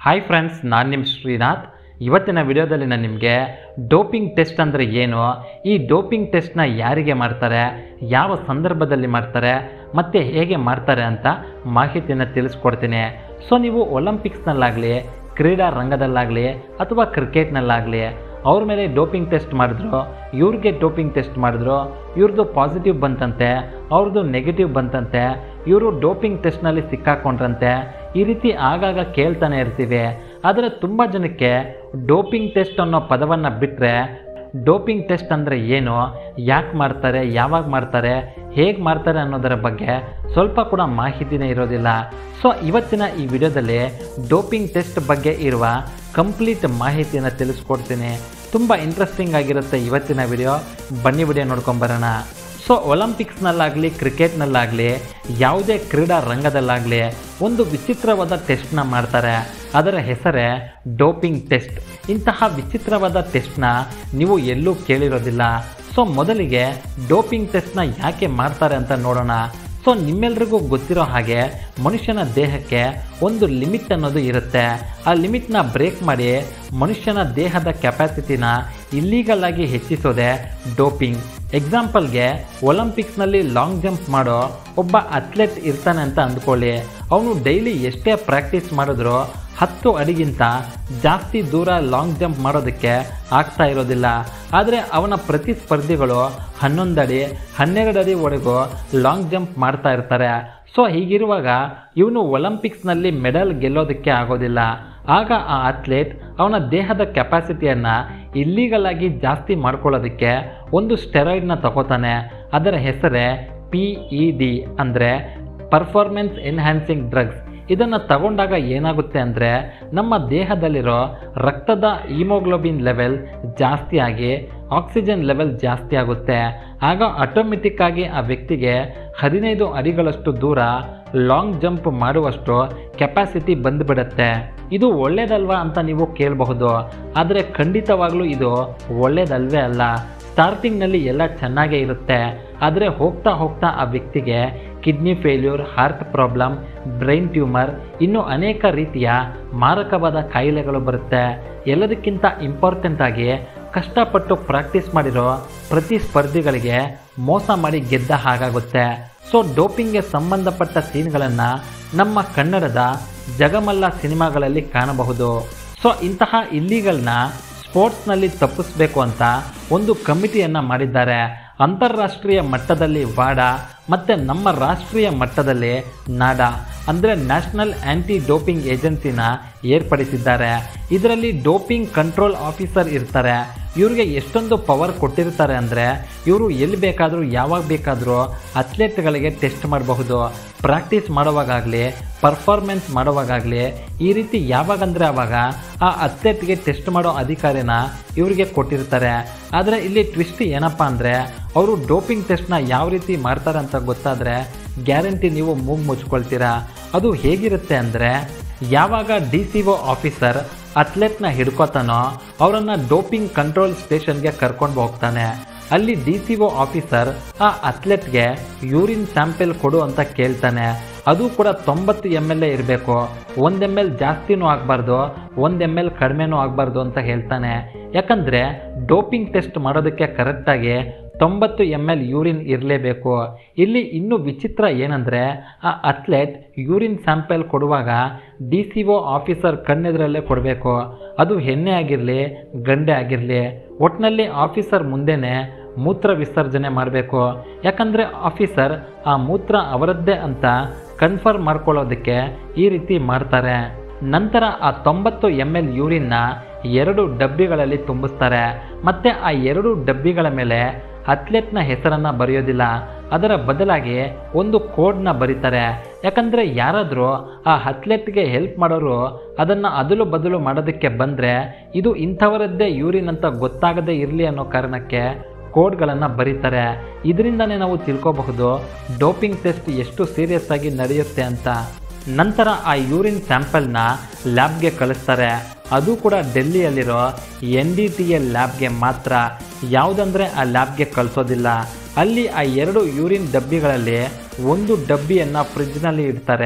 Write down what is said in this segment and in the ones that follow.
hi friends ನಾನು ನಿಮ್ಮ ಶ್ರೀನಾಥ್ ಇವತ್ತಿನ ವಿಡಿಯೋದಲ್ಲಿ ನಾನು ನಿಮಗೆ ಡೋಪಿಂಗ್ ಟೆಸ್ಟ್ ಅಂದರೆ ಏನು ಈ ಡೋಪಿಂಗ್ ಟೆಸ್ಟ್ನ ಯಾರಿಗೆ ಮಾಡ್ತಾರೆ ಯಾವ ಸಂದರ್ಭದಲ್ಲಿ ಮಾಡ್ತಾರೆ ಮತ್ತು ಹೇಗೆ ಮಾಡ್ತಾರೆ ಅಂತ ಮಾಹಿತಿಯನ್ನು ತಿಳಿಸ್ಕೊಡ್ತೀನಿ ಸೊ ನೀವು ಒಲಿಂಪಿಕ್ಸ್ನಲ್ಲಾಗಲಿ ಕ್ರೀಡಾ ರಂಗದಲ್ಲಾಗಲಿ ಅಥವಾ ಕ್ರಿಕೆಟ್ನಲ್ಲಾಗಲಿ ಅವ್ರ ಮೇಲೆ ಡೋಪಿಂಗ್ ಟೆಸ್ಟ್ ಮಾಡಿದ್ರು ಇವ್ರಿಗೆ ಡೋಪಿಂಗ್ ಟೆಸ್ಟ್ ಮಾಡಿದ್ರು ಇವ್ರದ್ದು ಪಾಸಿಟಿವ್ ಬಂತಂತೆ ಅವ್ರದ್ದು ನೆಗೆಟಿವ್ ಬಂತಂತೆ ಇವರು ಡೋಪಿಂಗ್ ಟೆಸ್ಟ್ನಲ್ಲಿ ಸಿಕ್ಕಾಕೊಂಡ್ರಂತೆ ಈ ರೀತಿ ಆಗಾಗ ಕೇಳ್ತಾನೆ ಇರ್ತೀವಿ ಆದರೆ ತುಂಬ ಜನಕ್ಕೆ ಡೋಪಿಂಗ್ ಟೆಸ್ಟ್ ಅನ್ನೋ ಪದವನ್ನು ಬಿಟ್ಟರೆ ಡೋಪಿಂಗ್ ಟೆಸ್ಟ್ ಅಂದರೆ ಏನು ಯಾಕೆ ಮಾಡ್ತಾರೆ ಯಾವಾಗ ಮಾಡ್ತಾರೆ ಹೇಗೆ ಮಾಡ್ತಾರೆ ಅನ್ನೋದರ ಬಗ್ಗೆ ಸ್ವಲ್ಪ ಕೂಡ ಮಾಹಿತಿನೇ ಇರೋದಿಲ್ಲ ಸೊ ಇವತ್ತಿನ ಈ ವಿಡಿಯೋದಲ್ಲಿ ಡೋಪಿಂಗ್ ಟೆಸ್ಟ್ ಬಗ್ಗೆ ಇರುವ ಕಂಪ್ಲೀಟ್ ಮಾಹಿತಿಯನ್ನು ತಿಳಿಸ್ಕೊಡ್ತೀನಿ ತುಂಬ ಇಂಟ್ರೆಸ್ಟಿಂಗ್ ಆಗಿರುತ್ತೆ ಇವತ್ತಿನ ವಿಡಿಯೋ ಬನ್ನಿ ವಿಡಿಯೋ ನೋಡ್ಕೊಂಬರೋಣ ಸೊ ಒಲಿಂಪಿಕ್ಸ್ನಲ್ಲಾಗಲಿ ಕ್ರಿಕೆಟ್ನಲ್ಲಾಗಲಿ ಯಾವುದೇ ಕ್ರೀಡಾ ರಂಗದಲ್ಲಾಗಲಿ ಒಂದು ವಿಚಿತ್ರವಾದ ಟೆಸ್ಟ್ನ ಮಾಡ್ತಾರೆ ಅದರ ಹೆಸರೇ ಡೋಪಿಂಗ್ ಟೆಸ್ಟ್ ಇಂತಹ ವಿಚಿತ್ರವಾದ ಟೆಸ್ಟ್ನ ನೀವು ಎಲ್ಲೂ ಕೇಳಿರೋದಿಲ್ಲ ಸೊ ಮೊದಲಿಗೆ ಡೋಪಿಂಗ್ ಟೆಸ್ಟ್ನ ಯಾಕೆ ಮಾಡ್ತಾರೆ ಅಂತ ನೋಡೋಣ ಸೊ ನಿಮ್ಮೆಲ್ರಿಗೂ ಗೊತ್ತಿರೋ ಹಾಗೆ ಮನುಷ್ಯನ ದೇಹಕ್ಕೆ ಒಂದು ಲಿಮಿಟ್ ಅನ್ನೋದು ಇರುತ್ತೆ ಆ ಲಿಮಿಟ್ನ ಬ್ರೇಕ್ ಮಾಡಿ ಮನುಷ್ಯನ ದೇಹದ ಕೆಪಾಸಿಟಿನ ಇಲ್ಲೀಗಲ್ ಆಗಿ ಹೆಚ್ಚಿಸೋದೆ ಡೋಪಿಂಗ್ ಎಕ್ಸಾಂಪಲ್ಗೆ ಒಲಿಂಪಿಕ್ಸ್ನಲ್ಲಿ ಲಾಂಗ್ ಜಂಪ್ ಮಾಡೋ ಒಬ್ಬ ಅಥ್ಲೆಟ್ ಇರ್ತಾನೆ ಅಂತ ಅಂದ್ಕೊಳ್ಳಿ ಅವನು ಡೈಲಿ ಎಷ್ಟೇ ಪ್ರಾಕ್ಟೀಸ್ ಮಾಡಿದ್ರೂ ಹತ್ತು ಅಡಿಗಿಂತ ಜಾಸ್ತಿ ದೂರ ಲಾಂಗ್ ಜಂಪ್ ಮಾಡೋದಕ್ಕೆ ಆಗ್ತಾ ಇರೋದಿಲ್ಲ ಆದರೆ ಅವನ ಪ್ರತಿಸ್ಪರ್ಧಿಗಳು ಹನ್ನೊಂದು ಅಡಿ ಹನ್ನೆರಡು ಅಡಿವರೆಗೂ ಲಾಂಗ್ ಜಂಪ್ ಮಾಡ್ತಾ ಇರ್ತಾರೆ ಸೊ ಹೀಗಿರುವಾಗ ಇವನು ಒಲಿಂಪಿಕ್ಸ್ನಲ್ಲಿ ಮೆಡಲ್ ಗೆಲ್ಲೋದಕ್ಕೆ ಆಗೋದಿಲ್ಲ ಆಗ ಆ ಅಥ್ಲೇಟ್ ಅವನ ದೇಹದ ಕೆಪಾಸಿಟಿಯನ್ನು ಇಲ್ಲೀಗಲ್ ಆಗಿ ಜಾಸ್ತಿ ಮಾಡ್ಕೊಳ್ಳೋದಕ್ಕೆ ಒಂದು ಸ್ಟೆರಾಯ್ಡ್ನ ತಗೋತಾನೆ ಅದರ ಹೆಸರೇ ಪಿ ಇ ಡಿ ಅಂದರೆ ಪರ್ಫಾರ್ಮೆನ್ಸ್ ಎನ್ಹ್ಯಾನ್ಸಿಂಗ್ ಡ್ರಗ್ಸ್ ಇದನ್ನು ತಗೊಂಡಾಗ ಏನಾಗುತ್ತೆ ಅಂದರೆ ನಮ್ಮ ದೇಹದಲ್ಲಿರೋ ರಕ್ತದ ಈಮೋಗ್ಲೋಬಿನ್ ಲೆವೆಲ್ ಜಾಸ್ತಿ ಆಗಿ ಆಕ್ಸಿಜನ್ ಲೆವೆಲ್ ಜಾಸ್ತಿ ಆಗುತ್ತೆ ಆಗ ಆಟೋಮೆಟಿಕ್ ಆಗಿ ಆ ವ್ಯಕ್ತಿಗೆ ಹದಿನೈದು ಅಡಿಗಳಷ್ಟು ದೂರ ಲಾಂಗ್ ಜಂಪ್ ಮಾಡುವಷ್ಟು ಕೆಪಾಸಿಟಿ ಬಂದುಬಿಡುತ್ತೆ ಇದು ಒಳ್ಳೇದಲ್ವಾ ಅಂತ ನೀವು ಕೇಳಬಹುದು ಆದರೆ ಖಂಡಿತವಾಗ್ಲೂ ಇದು ಒಳ್ಳೇದಲ್ವೇ ಅಲ್ಲ ಸ್ಟಾರ್ಟಿಂಗ್ನಲ್ಲಿ ಎಲ್ಲ ಚೆನ್ನಾಗೇ ಇರುತ್ತೆ ಆದರೆ ಹೋಗ್ತಾ ಹೋಗ್ತಾ ಆ ವ್ಯಕ್ತಿಗೆ kidney failure heart problem brain tumour ಇನ್ನೂ ಅನೇಕ ರೀತಿಯ ಮಾರಕವಾದ ಕಾಯಿಲೆಗಳು ಬರುತ್ತೆ ಎಲ್ಲದಕ್ಕಿಂತ ಇಂಪಾರ್ಟೆಂಟ್ ಆಗಿ ಕಷ್ಟಪಟ್ಟು ಪ್ರಾಕ್ಟೀಸ್ ಮಾಡಿರೋ ಪ್ರತಿ ಸ್ಪರ್ಧಿಗಳಿಗೆ ಮೋಸ ಮಾಡಿ ಗೆದ್ದ ಹಾಗಾಗುತ್ತೆ ಸೊ ಡೋಪಿಂಗ್ಗೆ ಸಂಬಂಧಪಟ್ಟ ಸೀನ್ಗಳನ್ನು ನಮ್ಮ ಕನ್ನಡದ ಜಗಮಲ್ಲ ಸಿನಿಮಾಗಳಲ್ಲಿ ಕಾಣಬಹುದು ಸೊ ಇಂತಹ ಇಲ್ಲಿಗಲ್ನ ಸ್ಪೋರ್ಟ್ಸ್ನಲ್ಲಿ ತಪ್ಪಿಸ್ಬೇಕು ಅಂತ ಒಂದು ಕಮಿಟಿಯನ್ನು ಮಾಡಿದ್ದಾರೆ ಅಂತಾರಾಷ್ಟ್ರೀಯ ಮಟ್ಟದಲ್ಲಿ ವಾಡ ಮತ್ತು ನಮ್ಮ ರಾಷ್ಟ್ರೀಯ ಮಟ್ಟದಲ್ಲಿ ನಾಡಾ ಅಂದರೆ ನ್ಯಾಷನಲ್ ಆ್ಯಂಟಿ ಡೋಪಿಂಗ್ ಏಜೆನ್ಸಿನ ಏರ್ಪಡಿಸಿದ್ದಾರೆ ಇದರಲ್ಲಿ ಡೋಪಿಂಗ್ ಕಂಟ್ರೋಲ್ ಆಫೀಸರ್ ಇರ್ತಾರೆ ಇವ್ರಿಗೆ ಎಷ್ಟೊಂದು ಪವರ್ ಕೊಟ್ಟಿರ್ತಾರೆ ಅಂದರೆ ಇವರು ಎಲ್ಲಿ ಬೇಕಾದರೂ ಯಾವಾಗ ಬೇಕಾದರೂ ಅಥ್ಲೆಟ್ಗಳಿಗೆ ಟೆಸ್ಟ್ ಮಾಡಬಹುದು ಪ್ರಾಕ್ಟೀಸ್ ಮಾಡುವಾಗಲಿ ಪರ್ಫಾರ್ಮೆನ್ಸ್ ಮಾಡುವಾಗಲಿ ಈ ರೀತಿ ಯಾವಾಗಂದರೆ ಆವಾಗ ಆ ಅಥ್ಲೆಟ್ಗೆ ಟೆಸ್ಟ್ ಮಾಡೋ ಅಧಿಕಾರಿನ ಇವರಿಗೆ ಕೊಟ್ಟಿರ್ತಾರೆ ಆದರೆ ಇಲ್ಲಿ ಟ್ವಿಸ್ಟ್ ಏನಪ್ಪ ಅಂದರೆ ಅವರು ಡೋಪಿಂಗ್ ಟೆಸ್ಟ್ನ ಯಾವ ರೀತಿ ಮಾಡ್ತಾರೆ ಅಂತ ಗೊತ್ತಾದರೆ ಗ್ಯಾರಂಟಿ ನೀವು ಮೂಗು ಮುಚ್ಕೊಳ್ತೀರಾ ಅದು ಹೇಗಿರುತ್ತೆ ಅಂದರೆ ಯಾವಾಗ ಡಿ ಸಿ ಒ ಆಫೀಸರ್ ಅಥ್ಲೆಟ್ನ ಹಿಡ್ಕೋತಾನೋ ಅವರನ್ನು ಡೋಪಿಂಗ್ ಕಂಟ್ರೋಲ್ ಸ್ಟೇಷನ್ಗೆ ಕರ್ಕೊಂಡು ಹೋಗ್ತಾನೆ ಅಲ್ಲಿ ಡಿ ಸಿ ಒ ಆಫೀಸರ್ ಆ ಅಥ್ಲೆಟ್ಗೆ ಯೂರಿನ್ ಸ್ಯಾಂಪಲ್ ಕೊಡು ಅಂತ ಕೇಳ್ತಾನೆ ಅದು ಕೂಡ ತೊಂಬತ್ತು ಎಮ್ ಎಲ್ ಎ ಇರಬೇಕು ಒಂದು ಎಮ್ ಎಲ್ ಜಾಸ್ತಿನೂ ಆಗಬಾರ್ದು ಒಂದು ಎಮ್ ಎಲ್ ಕಡಿಮೆನೂ ಆಗಬಾರ್ದು ಅಂತ ಹೇಳ್ತಾನೆ ಯಾಕಂದರೆ ಡೋಪಿಂಗ್ ಟೆಸ್ಟ್ ಮಾಡೋದಕ್ಕೆ ಕರೆಕ್ಟಾಗಿ ತೊಂಬತ್ತು ಎಮ್ ಎಲ್ ಯೂರಿನ್ ಇರಲೇಬೇಕು ಇಲ್ಲಿ ಇನ್ನೂ ವಿಚಿತ್ರ ಏನಂದರೆ ಆ ಅಥ್ಲೆಟ್ ಯೂರಿನ್ ಸ್ಯಾಂಪಲ್ ಕೊಡುವಾಗ ಡಿ ಸಿ ಒ ಆಫೀಸರ್ ಕಣ್ಣೆದುರಲ್ಲೇ ಕೊಡಬೇಕು ಅದು ಹೆಣ್ಣೆ ಆಗಿರಲಿ ಗಂಡೆ ಆಗಿರಲಿ ಒಟ್ಟಿನಲ್ಲಿ ಆಫೀಸರ್ ಮುಂದೆನೇ ಮೂತ್ರ ವಿಸರ್ಜನೆ ಮಾಡಬೇಕು ಯಾಕಂದರೆ ಆಫೀಸರ್ ಆ ಮೂತ್ರ ಅವರದ್ದೇ ಅಂತ ಕನ್ಫರ್ಮ್ ಮಾಡ್ಕೊಳ್ಳೋದಕ್ಕೆ ಈ ರೀತಿ ಮಾಡ್ತಾರೆ ನಂತರ ಆ ತೊಂಬತ್ತು ಎಮ್ ಎಲ್ ಯೂರಿನ್ನ ಎರಡು ಡಬ್ಬಿಗಳಲ್ಲಿ ತುಂಬಿಸ್ತಾರೆ ಮತ್ತು ಆ ಎರಡು ಡಬ್ಬಿಗಳ ಮೇಲೆ ಅಥ್ಲೆಟ್ನ ಹೆಸರನ್ನು ಬರೆಯೋದಿಲ್ಲ ಅದರ ಬದಲಾಗಿ ಒಂದು ಕೋಡ್ನ ಬರೀತಾರೆ ಯಾಕಂದರೆ ಯಾರಾದರೂ ಆ ಅಥ್ಲೆಟ್ಗೆ ಹೆಲ್ಪ್ ಮಾಡೋರು ಅದನ್ನು ಅದಲು ಬದಲು ಮಾಡೋದಕ್ಕೆ ಬಂದರೆ ಇದು ಇಂಥವರದ್ದೇ ಯೂರಿನ್ ಅಂತ ಗೊತ್ತಾಗದೇ ಇರಲಿ ಅನ್ನೋ ಕಾರಣಕ್ಕೆ ಕೋಡ್ಗಳನ್ನು ಬರೀತಾರೆ ಇದರಿಂದನೇ ನಾವು ತಿಳ್ಕೋಬಹುದು ಡೋಪಿಂಗ್ ಟೆಸ್ಟ್ ಎಷ್ಟು ಸೀರಿಯಸ್ ಆಗಿ ನಡೆಯುತ್ತೆ ಅಂತ ನಂತರ ಆ ಯೂರಿನ್ ಸ್ಯಾಂಪಲ್ನ ಲ್ಯಾಬ್ಗೆ ಕಳಿಸ್ತಾರೆ ಅದು ಕೂಡ ಡೆಲ್ಲಿಯಲ್ಲಿರೋ ಎನ್ ಡಿ ಟಿ ಎಲ್ ಲ್ಯಾಬ್ಗೆ ಮಾತ್ರ ಯಾವುದಂದರೆ ಆ ಲ್ಯಾಬ್ಗೆ ಕಳಿಸೋದಿಲ್ಲ ಅಲ್ಲಿ ಆ ಎರಡು ಯೂರಿನ್ ಡಬ್ಬಿಗಳಲ್ಲಿ ಒಂದು ಡಬ್ಬಿಯನ್ನು ಫ್ರಿಜ್ನಲ್ಲಿ ಇಡ್ತಾರೆ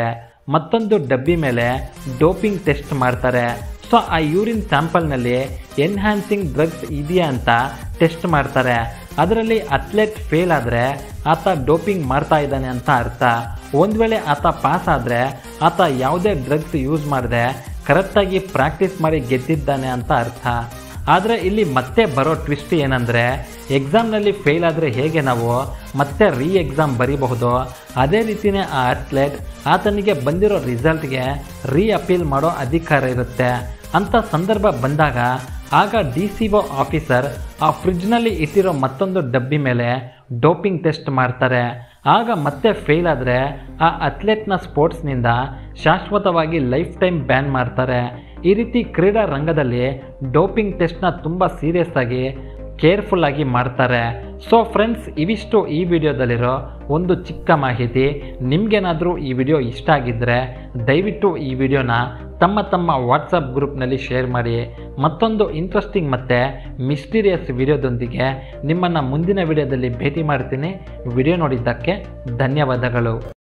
ಮತ್ತೊಂದು ಡಬ್ಬಿ ಮೇಲೆ ಡೋಪಿಂಗ್ ಟೆಸ್ಟ್ ಮಾಡ್ತಾರೆ ಸೊ ಆ ಯೂರಿನ್ ಸ್ಯಾಂಪಲ್ನಲ್ಲಿ ಎನ್ಹ್ಯಾನ್ಸಿಂಗ್ ಡ್ರಗ್ಸ್ ಇದೆಯಾ ಅಂತ ಟೆಸ್ಟ್ ಮಾಡ್ತಾರೆ ಅದರಲ್ಲಿ ಅಥ್ಲೆಟ್ ಫೇಲ್ ಆದರೆ ಆತ ಡೋಪಿಂಗ್ ಮಾಡ್ತಾ ಇದ್ದಾನೆ ಅಂತ ಅರ್ಥ ಒಂದು ವೇಳೆ ಆತ ಪಾಸ್ ಆದರೆ ಆತ ಯಾವುದೇ ಡ್ರಗ್ಸ್ ಯೂಸ್ ಮಾಡದೆ ಕರೆಕ್ಟಾಗಿ ಪ್ರಾಕ್ಟೀಸ್ ಮಾಡಿ ಗೆದ್ದಿದ್ದಾನೆ ಅಂತ ಅರ್ಥ ಆದರೆ ಇಲ್ಲಿ ಮತ್ತೆ ಬರೋ ಟ್ವಿಸ್ಟ್ ಏನಂದರೆ ಎಕ್ಸಾಮ್ನಲ್ಲಿ ಫೇಲ್ ಆದರೆ ಹೇಗೆ ನಾವು ಮತ್ತೆ ರೀ ಎಕ್ಸಾಮ್ ಬರೀಬಹುದು ಅದೇ ರೀತಿಯೇ ಆ ಅಥ್ಲೆಟ್ ಆತನಿಗೆ ಬಂದಿರೋ ರಿಸಲ್ಟ್ಗೆ ರೀ ಅಪೀಲ್ ಮಾಡೋ ಅಧಿಕಾರ ಇರುತ್ತೆ ಅಂಥ ಸಂದರ್ಭ ಬಂದಾಗ ಆಗ ಡಿ ಸಿ ಒ ಆಫೀಸರ್ ಆ ಫ್ರಿಡ್ಜ್ನಲ್ಲಿ ಇಟ್ಟಿರೋ ಮತ್ತೊಂದು ಡಬ್ಬಿ ಮೇಲೆ ಡೋಪಿಂಗ್ ಟೆಸ್ಟ್ ಮಾಡ್ತಾರೆ ಆಗ ಮತ್ತೆ ಫೇಲ್ ಆದರೆ ಆ ಅಥ್ಲೆಟ್ನ ಸ್ಪೋರ್ಟ್ಸ್ನಿಂದ ಶಾಶ್ವತವಾಗಿ ಲೈಫ್ ಟೈಮ್ ಬ್ಯಾನ್ ಮಾಡ್ತಾರೆ ಈ ರೀತಿ ಕ್ರೀಡಾ ರಂಗದಲ್ಲಿ ಡೋಪಿಂಗ್ ಟೆಸ್ಟ್ನ ತುಂಬ ಸೀರಿಯಸ್ ಆಗಿ ಕೇರ್ಫುಲ್ ಆಗಿ ಮಾಡ್ತಾರೆ ಸೊ ಫ್ರೆಂಡ್ಸ್ ಇವಿಷ್ಟು ಈ ವಿಡಿಯೋದಲ್ಲಿರೋ ಒಂದು ಚಿಕ್ಕ ಮಾಹಿತಿ ನಿಮಗೇನಾದರೂ ಈ ವಿಡಿಯೋ ಇಷ್ಟ ಆಗಿದ್ದರೆ ದಯವಿಟ್ಟು ಈ ವಿಡಿಯೋನ ತಮ್ಮ ತಮ್ಮ ವಾಟ್ಸಪ್ ಗ್ರೂಪ್ನಲ್ಲಿ ಶೇರ್ ಮಾಡಿ ಮತ್ತೊಂದು ಇಂಟ್ರೆಸ್ಟಿಂಗ್ ಮತ್ತು ಮಿಸ್ಟೀರಿಯಸ್ ವಿಡಿಯೋದೊಂದಿಗೆ ನಿಮ್ಮನ್ನು ಮುಂದಿನ ವಿಡಿಯೋದಲ್ಲಿ ಭೇಟಿ ಮಾಡ್ತೀನಿ ವಿಡಿಯೋ ನೋಡಿದ್ದಕ್ಕೆ ಧನ್ಯವಾದಗಳು